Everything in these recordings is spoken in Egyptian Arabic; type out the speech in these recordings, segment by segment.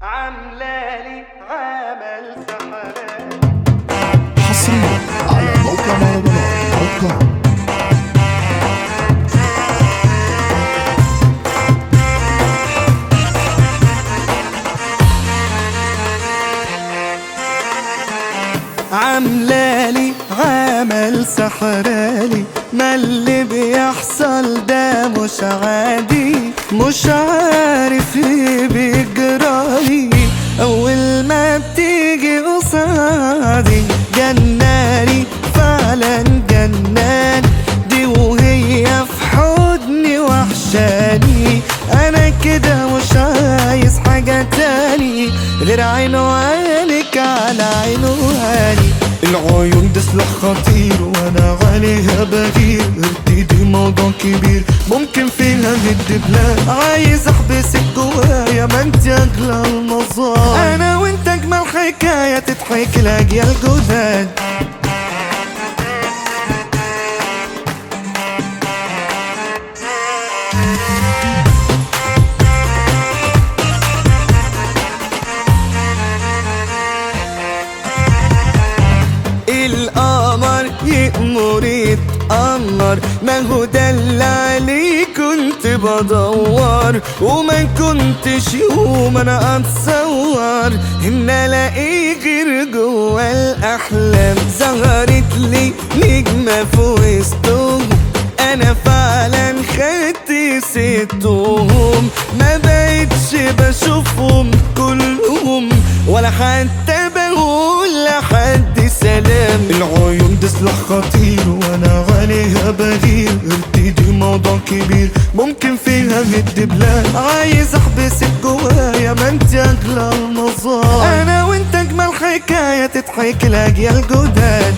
عاملالي عمل سحران حصريا على موقع مهرجانات دوت كوم عاملالي عمل سحرالي ما اللي بيحصل ده مش عادي مش عارف ايه بيجرالي اول ما بتيجي قصادي جناني فعلا جنان دي وهي في حضني وحشاني انا كده مش عايز حاجة تاني غير عينه عينك على عينه هاني العيون ده سلاح خطير وانا عليها بغير ارتدي موضوع كبير ممكن فيها ند بلاد عايز احبسك جوايا ما انت اغلى المظاهر انا وانت اجمل حكايه تضحك لاجيال جداد القمر يأمر يتأمر ما هو ده اللي عليه كنت بدور وما كنتش يوم انا اتصور ان الاقيه غير جوا الاحلام ظهرت لي نجمة في وسطهم انا فعلا خدت ستهم ما بقتش بشوفهم كلهم ولا حتى بقول لحد سلام العيون دي سلاح خطير وانا عليها بغير ارتدي موضوع كبير ممكن فيها مد بلاد عايز احبسك جوايا ما انت اغلى المظاهر انا وانت اجمل حكايه تضحك لاجيال جداد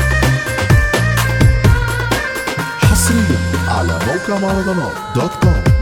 حصريا على موقع مهرجانات دوت كوم